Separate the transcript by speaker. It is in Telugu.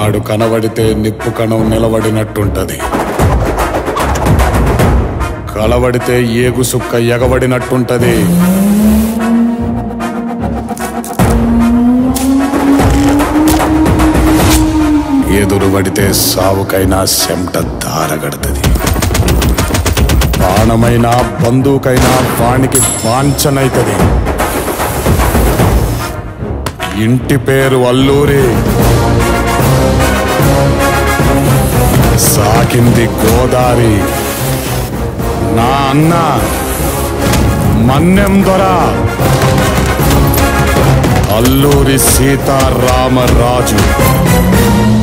Speaker 1: ఆడు కనబడితే నిప్పు కణం నిలబడినట్టుంటది కలబడితే ఏగు సుక్క ఎగబడినట్టుంటది ఎదురు పడితే సావుకైనా చెమట దారగడుతుంది బాణమైనా బంధువుకైనా వానికి వాంఛనైతది ఇంటి పేరు అల్లూరి సాకింది గోదారి నా అన్న మన్నెం దొర అల్లూరి సీతారామరాజు